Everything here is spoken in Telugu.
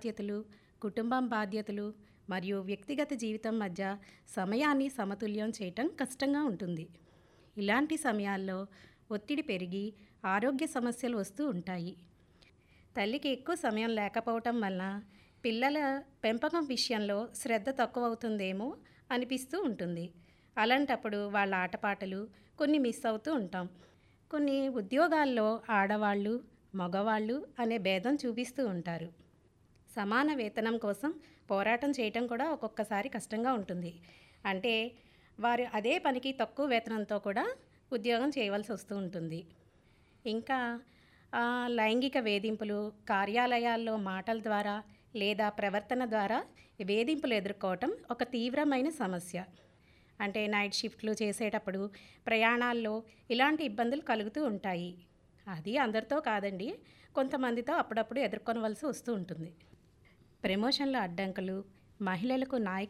బాధ్యతలు కుటుంబం బాధ్యతలు మరియు వ్యక్తిగత జీవితం మధ్య సమయాన్ని సమతుల్యం చేయటం కష్టంగా ఉంటుంది ఇలాంటి సమయాల్లో ఒత్తిడి పెరిగి ఆరోగ్య సమస్యలు వస్తూ ఉంటాయి తల్లికి ఎక్కువ సమయం లేకపోవటం వలన పిల్లల పెంపకం విషయంలో శ్రద్ధ తక్కువ అవుతుందేమో అనిపిస్తూ ఉంటుంది అలాంటప్పుడు వాళ్ళ ఆటపాటలు కొన్ని మిస్ అవుతూ ఉంటాం కొన్ని ఉద్యోగాల్లో ఆడవాళ్ళు మగవాళ్ళు అనే భేదం చూపిస్తూ ఉంటారు సమాన వేతనం కోసం పోరాటం చేయటం కూడా ఒక్కొక్కసారి కష్టంగా ఉంటుంది అంటే వారు అదే పనికి తక్కువ వేతనంతో కూడా ఉద్యోగం చేయవలసి వస్తూ ఉంటుంది ఇంకా ఆ, లైంగిక వేధింపులు కార్యాలయాల్లో మాటల ద్వారా లేదా ప్రవర్తన ద్వారా వేధింపులు ఎదుర్కోవటం ఒక తీవ్రమైన సమస్య అంటే నైట్ షిఫ్ట్లు చేసేటప్పుడు ప్రయాణాల్లో ఇలాంటి ఇబ్బందులు కలుగుతూ ఉంటాయి అది అందరితో కాదండి కొంతమందితో అప్పుడప్పుడు ఎదుర్కొనవలసి వస్తూ ఉంటుంది ప్రమోషన్ల అడ్డంకులు మహిళలకు నాయక